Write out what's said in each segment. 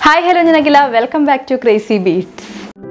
hi hello ഞാൻ Akhila welcome back to Crazy Beats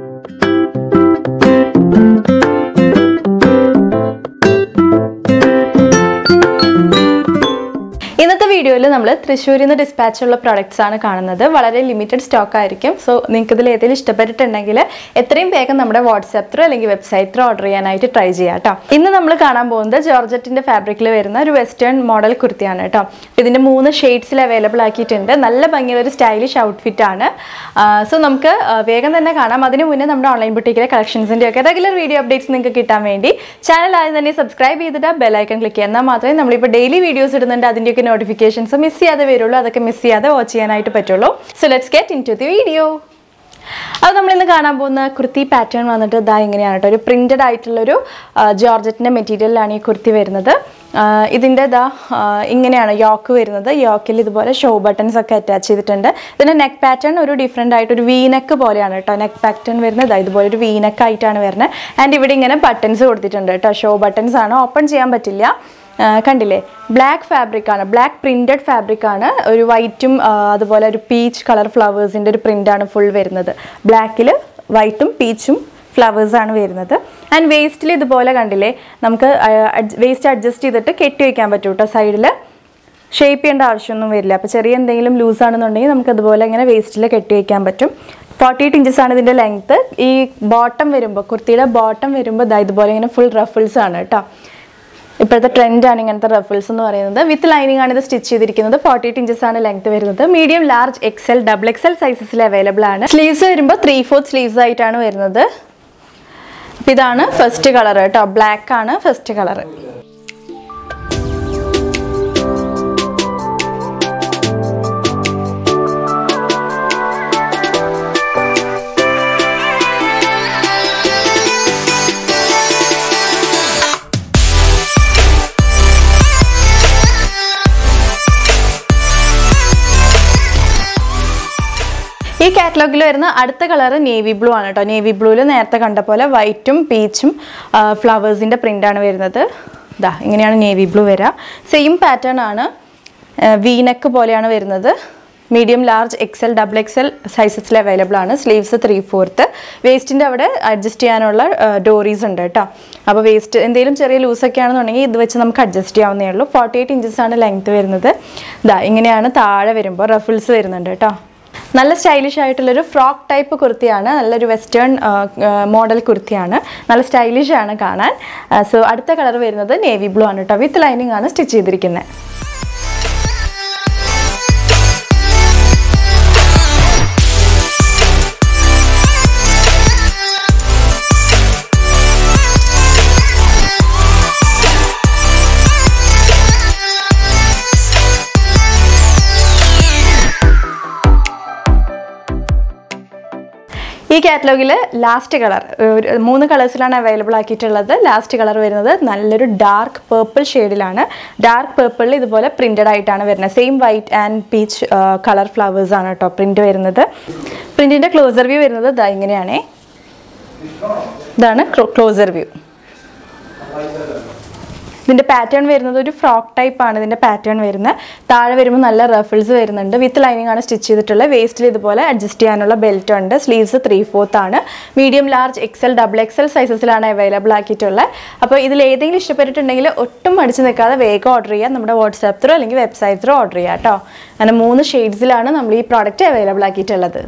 ഇന്നത്തെ വീഡിയോയിൽ നമ്മൾ തൃശ്ശൂരിൽ നിന്ന് ഡിസ്പാച്ച് ഉള്ള പ്രോഡക്റ്റ്സ് ആണ് കാണുന്നത് വളരെ ലിമിറ്റഡ് സ്റ്റോക്ക് ആയിരിക്കും സോ നിങ്ങൾക്ക് ഇതിൽ ഏതെങ്കിലും ഇഷ്ടപ്പെട്ടിട്ടുണ്ടെങ്കിൽ എത്രയും വേഗം നമ്മുടെ വാട്സാപ്പ് ത്രൂ അല്ലെങ്കിൽ വെബ്സൈറ്റ് ത്രൂ ഓർഡർ ചെയ്യാനായിട്ട് ട്രൈ ചെയ്യാം കേട്ടോ ഇന്ന് നമ്മൾ കാണാൻ പോകുന്നത് ജോർജറ്റിന്റെ ഫാബ്രിക്കിൽ വരുന്ന ഒരു വെസ്റ്റേൺ മോഡൽ കുർത്തിയാണ് കേട്ടോ ഇതിന്റെ മൂന്ന് ഷെയ്ഡ്സിൽ അവൈലബിൾ ആക്കിയിട്ടുണ്ട് നല്ല ഭംഗിയുള്ള ഒരു സ്റ്റൈലിഷ് ഔട്ട്ഫിറ്റ് ആണ് സോ നമുക്ക് ആ, വേഗം തന്നെ കാണാം അതിന് മുന്നേ നമ്മുടെ ഓൺലൈൻ ബുട്ടിക്കിലെ കളക്ഷൻസിന്റെ ഒക്കെ റെഗുലർ വീഡിയോ അപ്ഡേറ്റ്സ് നിങ്ങൾക്ക് കിട്ടാൻ വേണ്ടി ചാനൽ ആദ്യം തന്നെ സബ്സ്ക്രൈബ് ചെയ്തിട്ട് ബെല്ലൈക്കൺ ക്ലിക്ക് ചെയ്യുക എന്നാൽ മാത്രമേ നമ്മളിപ്പോൾ ഡെയിലി വീഡിയോസ് ഇടുന്നുണ്ട് അതിൻ്റെയൊക്കെ നോട്ടിഫിക്കേഷൻസ് മിസ് ചെയ്യാതെ വരുള്ളൂ അതൊക്കെ മിസ് ചെയ്യാതെ വാച്ച് ചെയ്യാനായിട്ട് പറ്റുള്ളൂ so let's get into the video അത് നമ്മളിന്ന് കാണാൻ പോകുന്ന കുർത്തി പാറ്റേൺ വന്നിട്ട് ഇതാ ഇങ്ങനെയാണ് കേട്ടോ ഒരു പ്രിന്റഡ് ആയിട്ടുള്ളൊരു ആ, ജോർജറ്റിൻ്റെ മെറ്റീരിയലിലാണ് ഈ കുർത്തി വരുന്നത് ആ, ഇതിൻ്റെ ഇതാ ആ, ഇങ്ങനെയാണ് യോക്ക് വരുന്നത് യോക്കിൽ ഇതുപോലെ ഷോ ബട്ടൺസ് ഒക്കെ അറ്റാച്ച് ചെയ്തിട്ടുണ്ട് ഇതിൻ്റെ നെക്ക് പാറ്റേൺ ഒരു ഡിഫറെൻ്റ് ആയിട്ട് ഒരു വീനക്ക് പോലെയാണ് കേട്ടോ നെക്ക് പാറ്റേൺ വരുന്നത് ഇതാ ഇതുപോലെ ഒരു വീനക്ക് ആയിട്ടാണ് വരുന്നത് ആൻഡ് ഇവിടെ ഇങ്ങനെ ബട്ടൺസ് കൊടുത്തിട്ടുണ്ട് കേട്ടോ ഷോ ബട്ടൺസ് ആണ് ഓപ്പൺ ചെയ്യാൻ പറ്റില്ല ആ, കണ്ടില്ലേ ബ്ലാക്ക് ഫാബ്രിക് ആണ് ബ്ലാക്ക് പ്രിന്റഡ് ഫാബ്രിക് ആണ് ഒരു വൈറ്റും അതുപോലെ ഒരു പീച്ച് കളർ ഫ്ലവേഴ്സിൻ്റെ ഒരു പ്രിന്റ് ആണ് ഫുൾ വരുന്നത് ബ്ലാക്കിൽ വൈറ്റും പീച്ചും ഫ്ലവേഴ്സ് ആണ് വരുന്നത് ആൻഡ് വേസ്റ്റിൽ ഇതുപോലെ കണ്ടില്ലേ നമുക്ക് വേസ്റ്റ് അഡ്ജസ്റ്റ് ചെയ്തിട്ട് കെട്ടി വയ്ക്കാൻ പറ്റും കേട്ടോ സൈഡിൽ ഷേപ്പ് ചെയ്യേണ്ട ആവശ്യമൊന്നും വരില്ല അപ്പോൾ ചെറിയ എന്തെങ്കിലും ലൂസ് ആണെന്നുണ്ടെങ്കിൽ നമുക്ക് അതുപോലെ ഇങ്ങനെ വേസ്റ്റിൽ കെട്ടി വയ്ക്കാൻ പറ്റും ഫോർട്ടി എയ്റ്റ് ഇഞ്ചസ് ആണ് ഇതിൻ്റെ ലെങ്ത്ത് ഈ ബോട്ടം വരുമ്പോൾ കുർത്തിയുടെ ബോട്ടം വരുമ്പോൾ ദാ ഇതുപോലെ ഇങ്ങനെ ഫുൾ റഫിൾസ് ആണ് കേട്ടോ ഇപ്പോഴത്തെ ട്രെൻഡാണ് ഇങ്ങനത്തെ റഫിൾസ് എന്ന് പറയുന്നത് വിത്ത് ലൈനിങ് ആണ് ഇത് സ്റ്റിച്ച് ചെയ്തിരിക്കുന്നത് ഫോർട്ടി എയ്റ്റ് ഇഞ്ചസ് ആണ് ലെങ്ത് വരുന്നത് medium large XL double XL സൈസസിൽ അവൈലബിൾ ആണ് സ്ലീവ്സ് വരുമ്പോൾ ത്രീ ഫോർത്ത് സ്ലീവ്സ് ആയിട്ടാണ് വരുന്നത് അപ്പം ഇതാണ് ഫസ്റ്റ് കളർ കേട്ടോ ബ്ലാക്ക് ആണ് ഫസ്റ്റ് കളർ ഈ കാറ്റലോഗിൽ വരുന്ന അടുത്ത കളർ നേവി ബ്ലൂ ആണ് കേട്ടോ നേവി ബ്ലൂവിൽ നേരത്തെ കണ്ട പോലെ വൈറ്റും പീച്ചും ഫ്ലവേഴ്സിൻ്റെ പ്രിൻ്റാണ് വരുന്നത് ഇതാ ഇങ്ങനെയാണ് നേവി ബ്ലൂ വരിക സെയിം പാറ്റേൺ ആണ് വീനക്ക് പോലെയാണ് വരുന്നത് medium large XL double XL സൈസസിൽ അവൈലബിൾ ആണ് സ്ലീവ്സ് ത്രീ ഫോർത്ത് വേസ്റ്റിൻ്റെ അവിടെ അഡ്ജസ്റ്റ് ചെയ്യാനുള്ള ഡോറീസ് ഉണ്ട് കേട്ടോ അപ്പോൾ വേസ്റ്റ് എന്തെങ്കിലും ചെറിയ ലൂസൊക്കെ ആണെന്നുണ്ടെങ്കിൽ ഇത് വെച്ച് നമുക്ക് അഡ്ജസ്റ്റ് ചെയ്യാവുന്നേ ഉള്ളൂ ഫോർട്ടി എയ്റ്റ് ഇഞ്ചസ് ആണ് ലെങ്ത് വരുന്നത് ഇതാ ഇങ്ങനെയാണ് താഴെ വരുമ്പോൾ റഫിൾസ് വരുന്നുണ്ട് കേട്ടോ നല്ല സ്റ്റൈലിഷ് ആയിട്ടുള്ളൊരു ഫ്രോക്ക് ടൈപ്പ് കുർത്തിയാണ് നല്ലൊരു വെസ്റ്റേൺ മോഡൽ കുർത്തിയാണ് നല്ല സ്റ്റൈലിഷ് ആണ് കാണാൻ സോ അടുത്ത കളർ വരുന്നത് നേവി ബ്ലൂ ആണ് കേട്ടോ വിത്ത് ലൈനിങ് ആണ് സ്റ്റിച്ച് ചെയ്തിരിക്കുന്നത് ഈ കാറ്റലോഗിൽ ലാസ്റ്റ് കളർ മൂന്ന് കളേഴ്സിലാണ് അവൈലബിൾ ആക്കിയിട്ടുള്ളത് ലാസ്റ്റ് കളർ വരുന്നത് നല്ലൊരു ഡാർക്ക് പേർപ്പിൾ ഷെയ്ഡിലാണ് ഡാർക്ക് പേർപ്പിളിൽ ഇതുപോലെ പ്രിന്റഡ് ആയിട്ടാണ് വരുന്നത് same white and peach colour flowers ആണ് കേട്ടോ പ്രിന്റ് വരുന്നത് പ്രിന്റിന്റെ ക്ലോസർ വ്യൂ വരുന്നത് ഇതാ ഇങ്ങനെയാണേ ഇതാണ് ക്ലോസർ വ്യൂ ഇതിന്റെ പാറ്റേൺ വരുന്നത് ഒരു ഫ്രോക്ക് ടൈപ്പ് ആണ് ഇതിന്റെ പാറ്റേൺ വരുന്നത് താഴെ വരുമ്പോൾ നല്ല റഫിൾസ് വരുന്നുണ്ട് വിത്ത് ലൈനിങ് ആണ് സ്റ്റിച്ച് ചെയ്തിട്ടുള്ളത് വേസ്റ്റിൽ ഇതുപോലെ അഡ്ജസ്റ്റ് ചെയ്യാനുള്ള ബെൽറ്റ് ഉണ്ട് സ്ലീവ്സ് ത്രീ ഫോർത്ത് ആണ് medium large XL double XL സൈസസിലാണ് അവൈലബിൾ ആക്കിയിട്ടുള്ളത് അപ്പോൾ ഇതിൽ ഏതെങ്കിലും ഇഷ്ടപ്പെട്ടിട്ടുണ്ടെങ്കിൽ ഒട്ടും മടിച്ച് നിൽക്കാതെ വേഗം ഓർഡർ ചെയ്യാം നമ്മുടെ വാട്സാപ്പ് ത്രൂ അല്ലെങ്കിൽ വെബ്സൈറ്റ് ത്രൂ ഓർഡർ ചെയ്യാം കേട്ടോ അങ്ങനെ മൂന്ന് ഷെയ്ഡ്സിലാണ് നമ്മൾ ഈ പ്രോഡക്റ്റ് അവൈലബിൾ ആക്കിയിട്ടുള്ളത്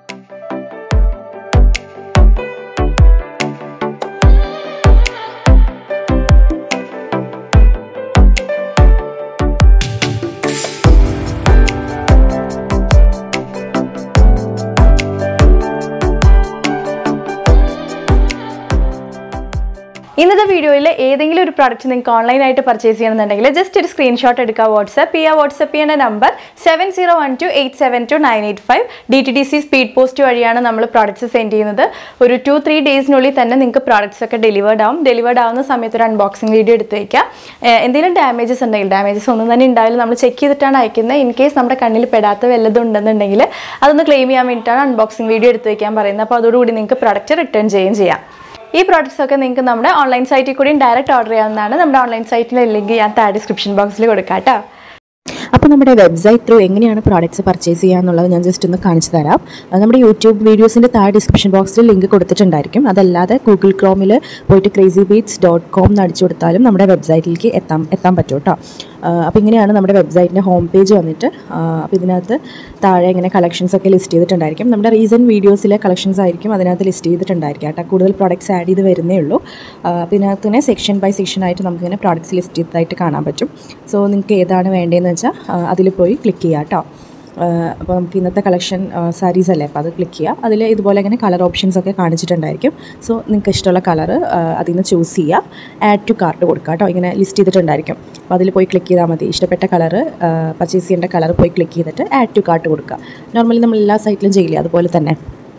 ഇന്നത്തെ വീഡിയോയിൽ ഏതെങ്കിലും ഒരു പ്രോഡക്റ്റ് നിങ്ങൾക്ക് ഓൺലൈനായിട്ട് പർച്ചേസ് ചെയ്യണമെന്നുണ്ടെങ്കിൽ ജസ്റ്റ് ഒരു സ്ക്രീൻഷോട്ട് എടുക്കുക വാട്സ്ആപ്പ് ചെയ്യുക വാട്സ്ആപ്പ് ചെയ്യേണ്ട number seven zero one two eight seven two nine eight five D T D C speed post വഴിയാണ് നമ്മൾ പ്രോഡക്റ്റ്സ് സെൻഡ് ചെയ്യുന്നത് ഒരു ടു ത്രീ ഡേയ്സിനുള്ളിൽ തന്നെ നിങ്ങൾക്ക് പ്രോഡക്റ്റ്സ് ഒക്കെ ഡെലിവേർഡ് ആവും ഡെലിവേർഡ് ആവുന്ന സമയത്ത് ഒരു അൺബോക്സിംഗ് വീഡിയോ എടുത്ത് വയ്ക്കുക ഏഹ് എന്തെങ്കിലും ഡാമേജസ് ഉണ്ടെങ്കിൽ ഡാമേജസ് ഒന്നും തന്നെ ഉണ്ടാവില്ല നമ്മൾ ചെക്ക് ചെയ്തിട്ടാണ് അയക്കുന്നത് ഇൻ കേസ് നമ്മുടെ കണ്ണിൽ പെടാത്ത വല്ലതും ഉണ്ടെന്നുണ്ടെങ്കിൽ അതൊന്ന് ക്ലെയിം ചെയ്യാൻ വേണ്ടിയിട്ടാണ് അൺബോക്സിംഗ് വീഡിയോ എടുത്ത് വയ്ക്കാൻ പറയുന്നത് അപ്പോൾ അതോടുകൂടി നിങ്ങൾക്ക് പ്രോഡക്റ്റ് റിട്ടേൺ ചെയ്യുകയും ചെയ്യാം ഈ പ്രോഡക്റ്റ്സ് ഒക്കെ നിങ്ങൾക്ക് നമ്മുടെ ഓൺലൈൻ സൈറ്റിൽ കൂടി ഡയറക്റ്റ് ഓർഡർ ചെയ്യാവുന്നതാണ് നമ്മുടെ ഓൺലൈൻ സൈറ്റിലെ ലിങ്ക് ഞാൻ താഴെ ഡിസ്ക്രിപ്ഷൻ ബോക്സിൽ കൊടുക്കാം കേട്ടോ അപ്പോൾ നമ്മുടെ വെബ്സൈറ്റ് ത്രൂ എങ്ങനെയാണ് പ്രോഡക്റ്റ്സ് പർച്ചേസ് ചെയ്യുക എന്നുള്ളത് ഞാൻ ജസ്റ്റ് ഒന്ന് കാണിച്ചു തരാം അത് നമ്മുടെ യൂട്യൂബ് വീഡിയോസിൻ്റെ താഴെ ഡിസ്ക്രിപ്ഷൻ ബോക്സിൽ ലിങ്ക് കൊടുത്തിട്ടുണ്ടായിരിക്കും അതല്ലാതെ ഗൂഗിൾ ക്രോമിൽ പോയിട്ട് ക്രേസി ബീറ്റ്സ് ഡോട്ട് കോം എന്ന് അടിച്ചു കൊടുത്താലും നമ്മുടെ വെബ്സൈറ്റിലേക്ക് എത്താൻ എത്താൻ പറ്റും കേട്ടോ അപ്പോൾ ഇങ്ങനെയാണ് നമ്മുടെ വെബ്സൈറ്റിൻ്റെ ഹോം പേജ് വന്നിട്ട് അപ്പോൾ ഇതിനകത്ത് താഴെ ഇങ്ങനെ കളക്ഷൻസ് ഒക്കെ ലിസ്റ്റ് ചെയ്തിട്ടുണ്ടായിരിക്കും നമ്മുടെ റീസെൻറ്റ് വീഡിയോസിലെ കളക്ഷൻസ് ആയിരിക്കും അതിനകത്ത് ലിസ്റ്റ് ചെയ്തിട്ടുണ്ടായിരിക്കും കേട്ടോ കൂടുതൽ പ്രോഡക്റ്റ്സ് ആഡ് ചെയ്ത് വരുന്നേ ഉള്ളൂ അപ്പോൾ ഇതിനകത്ത് തന്നെ സെക്ഷൻ ബൈ സെക്ഷൻ ആയിട്ട് നമുക്കിങ്ങനെ പ്രോഡക്റ്റ്സ് ലിസ്റ്റ് ചെയ്തതായിട്ട് കാണാൻ പറ്റും സോ നിങ്ങൾക്ക് ഏതാണ് വേണ്ടതെന്ന് വെച്ചാൽ അതിൽ പോയി ക്ലിക്ക് ചെയ്യാം കേട്ടോ അപ്പോൾ നമുക്ക് ഇന്നത്തെ കളക്ഷൻ സാരീസ് അല്ലേ അപ്പോൾ അത് ക്ലിക്ക് ചെയ്യുക അതിൽ ഇതുപോലെ ഇങ്ങനെ കളർ ഓപ്ഷൻസ് ഒക്കെ കാണിച്ചിട്ടുണ്ടായിരിക്കും സോ നിങ്ങൾക്ക് ഇഷ്ടമുള്ള കളർ അതിൽ നിന്ന് ചൂസ് ചെയ്യുക ആഡ് ടു കാർട്ട് കൊടുക്കുക കേട്ടോ ഇങ്ങനെ ലിസ്റ്റ് ചെയ്തിട്ടുണ്ടായിരിക്കും അപ്പോൾ അതിൽ പോയി ക്ലിക്ക് ചെയ്താൽ മതി ഇഷ്ടപ്പെട്ട കളർ പർച്ചേസ് ചെയ്യേണ്ട കളർ പോയി ക്ലിക്ക് ചെയ്തിട്ട് ആഡ് ടു കാർട്ട് കൊടുക്കുക നോർമലി നമ്മൾ എല്ലാ സൈറ്റിലും ചെയ്യില്ലേ അതുപോലെ തന്നെ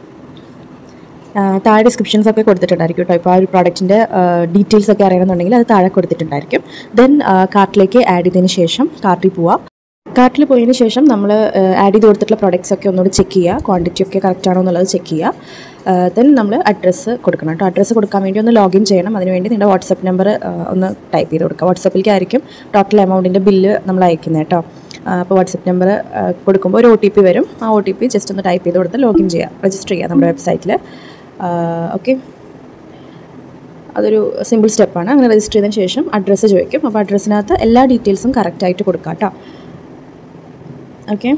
താഴെ ഡിസ്ക്രിപ്ഷൻസ് ഒക്കെ കൊടുത്തിട്ടുണ്ടായിരിക്കും കേട്ടോ ഇപ്പോൾ ആ ഒരു പ്രോഡക്റ്റിൻ്റെ ഡീറ്റെയിൽസ് ഒക്കെ അറിയണമെന്നുണ്ടെങ്കിൽ അത് താഴെ കൊടുത്തിട്ടുണ്ടായിരിക്കും ദെൻ കാർട്ടിലേക്ക് ആഡ് ചെയ്തതിന് ശേഷം കാർട്ടിൽ പോവുക കാർട്ടിൽ പോയതിന് ശേഷം നമ്മൾ ആഡ് ചെയ്ത് കൊടുത്തിട്ടുള്ള പ്രോഡക്റ്റ്സ് ഒക്കെ ഒന്നുകൂടി ചെക്ക് ചെയ്യുക ക്വാണ്ടിറ്റി ഒക്കെ കറക്റ്റ് ആണോ എന്നുള്ളത് ചെക്ക് ചെയ്യുക ദെൻ നമ്മൾ അഡ്രസ്സ് കൊടുക്കണം കേട്ടോ അഡ്രസ്സ് കൊടുക്കാൻ വേണ്ടി ഒന്ന് ലോഗിൻ ചെയ്യണം അതിനുവേണ്ടി നിങ്ങളുടെ വാട്സപ്പ് നമ്പർ ഒന്ന് ടൈപ്പ് ചെയ്ത് കൊടുക്കുക വാട്സപ്പിലേക്കായിരിക്കും ടോട്ടൽ എമൗണ്ടിൻ്റെ ബില്ല് നമ്മൾ അയക്കുന്നത് കേട്ടോ അപ്പോൾ വാട്സപ്പ് നമ്പർ കൊടുക്കുമ്പോൾ ഒരു ഒ ടി പി വരും ആ ഒ ടി പി ജസ്റ്റ് ഒന്ന് ടൈപ്പ് ചെയ്ത് കൊടുത്ത് ലോഗിൻ ചെയ്യുക രജിസ്റ്റർ ചെയ്യുക നമ്മുടെ വെബ്സൈറ്റിൽ ഓക്കെ അതൊരു സിമ്പിൾ സ്റ്റെപ്പാണ് അങ്ങനെ രജിസ്റ്റർ ചെയ്തതിന് ശേഷം അഡ്രസ്സ് ചോദിക്കും അപ്പോൾ അഡ്രസ്സിനകത്ത് എല്ലാ ഡീറ്റെയിൽസും കറക്റ്റായിട്ട് കൊടുക്കാം കേട്ടോ ഓക്കെ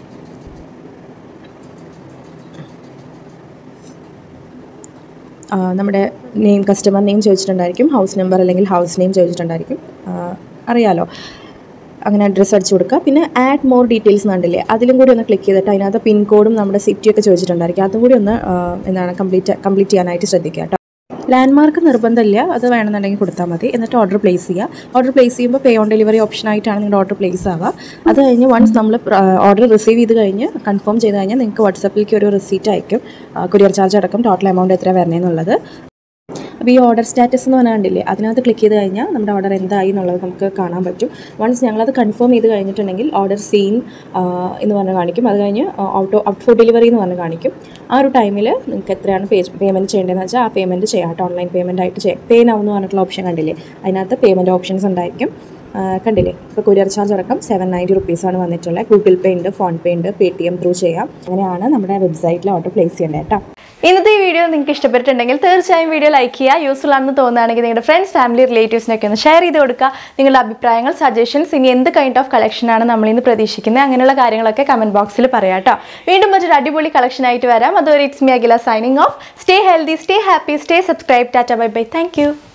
നമ്മുടെ നെയിം കസ്റ്റമർ നെയിം ചോദിച്ചിട്ടുണ്ടായിരിക്കും ഹൗസ് നമ്പർ അല്ലെങ്കിൽ ഹൗസ് നെയിം ചോദിച്ചിട്ടുണ്ടായിരിക്കും അറിയാലോ അങ്ങനെ അഡ്രസ്സ് അടിച്ചു കൊടുക്കുക പിന്നെ ആഡ് മോർ ഡീറ്റെയിൽസ് കണ്ടില്ലേ അതിലും കൂടി ഒന്ന് ക്ലിക്ക് ചെയ്തിട്ട് അതിനകത്ത് പിൻകോഡും നമ്മുടെ സിറ്റിയൊക്കെ ചോദിച്ചിട്ടുണ്ടായിരിക്കും അതും കൂടി ഒന്ന് എന്താണ് കംപ്ലീറ്റ് കംപ്ലീറ്റ് ചെയ്യാനായിട്ട് ശ്രദ്ധിക്കുക കേട്ടോ ലാൻഡ്മാർക്ക് നിർബന്ധമില്ല അത് വേണമെന്നുണ്ടെങ്കിൽ കൊടുത്താൽ മതി എന്നിട്ട് ഓർഡർ പ്ലേസ് ചെയ്യുക ഓർഡർ പ്ലേസ് ചെയ്യുമ്പോൾ പേ ഓൺ ഡെലിവറി ഓപ്ഷൻ ആയിട്ടാണ് നിങ്ങളുടെ ഓർഡർ പ്ലേസ് ആവുക അത് കഴിഞ്ഞ് വൺസ് നമ്മൾ ഓർഡർ റിസീവ് ചെയ്ത് കഴിഞ്ഞ് കൺഫേം ചെയ്ത് കഴിഞ്ഞാൽ നിങ്ങൾക്ക് വാട്സപ്പിലേക്ക് ഒരു റിസീറ്റ് അയക്കും കൊറിയർ ചാർജ് അടക്കം ടോട്ടൽ എമൗണ്ട് എത്ര വരണേന്നുള്ളത് അപ്പോൾ ഈ ഓർഡർ സ്റ്റാറ്റസ് എന്ന് പറഞ്ഞാൽ കണ്ടില്ലേ അതിനകത്ത് ക്ലിക്ക് ചെയ്ത് കഴിഞ്ഞാൽ നമ്മുടെ ഓർഡർ എന്തായി എന്നുള്ളത് നമുക്ക് കാണാൻ പറ്റും വൺസ് ഞങ്ങളത് കൺഫേം ചെയ്ത് കഴിഞ്ഞിട്ടുണ്ടെങ്കിൽ ഓർഡർ സീൻ എന്ന് പറഞ്ഞ് കാണിക്കും അത് കഴിഞ്ഞ് ഔട്ട് ഔട്ട് ഫോർ ഡെലിവറി എന്ന് പറഞ്ഞ് കാണിക്കും ആ ഒരു ടൈമിൽ നിങ്ങൾക്ക് എത്രയാണ് പേ പേയ്മെൻറ്റ് ചെയ്യേണ്ടതെന്ന് വെച്ചാൽ ആ പേയ്മെൻറ്റ് ചെയ്യാം കേട്ടോ ഓൺലൈൻ പേയ്മെൻറ്റ് ആയിട്ട് ചെയ്യാം പേ നൗ എന്ന് പറഞ്ഞിട്ടുള്ള ഓപ്ഷൻ കണ്ടില്ലേ അതിനകത്ത് പേയ്മെൻറ്റ് ഓപ്ഷൻസ് ഉണ്ടായിരിക്കും കണ്ടില്ലേ ഇപ്പോൾ കൊറിയർ ചാർജ് അടക്കം സെവൻ നയൻറ്റി റുപ്പീസാണ് വന്നിട്ടുള്ളത് ഗൂഗിൾ പേ ഉണ്ട് ഫോൺ പേ ഉണ്ട് പേ ടി എം ത്രൂ ചെയ്യാം അങ്ങനെയാണ് നമ്മുടെ വെബ്സൈറ്റിൽ ഓർഡർ പ്ലേസ് ചെയ്യേണ്ടത് കേട്ടോ ഇന്നത്തെ ഈ വീഡിയോ നിങ്ങൾക്ക് ഇഷ്ടപ്പെട്ടിട്ടുണ്ടെങ്കിൽ തീർച്ചയായും വീഡിയോ ലൈക്ക് ചെയ്യുക യൂസ്ഫുൾ ആണെന്ന് തോന്നുകയാണെങ്കിൽ നിങ്ങളുടെ ഫ്രണ്ട്സ് ഫാമിലി റിലേറ്റീവ്സിനൊക്കെ ഒന്ന് ഷെയർ ചെയ്ത് കൊടുക്കുക നിങ്ങളുടെ അഭിപ്രായങ്ങൾ സജഷൻസ് ഇനി എന്ത് കൈൻഡ് ഓഫ് കളക്ഷനാണ് നമ്മളിന്ന് പ്രതീക്ഷിക്കുന്നത് അങ്ങനെയുള്ള കാര്യങ്ങളൊക്കെ കമൻറ്റ് ബോക്സിൽ പറയാം കേട്ടോ വീണ്ടും മറ്റൊരു അടിപൊളി കളക്ഷൻ ആയിട്ട് വരാം അതുവരെ it's me Akhila signing off stay healthy stay happy stay subscribe tata bye bye thank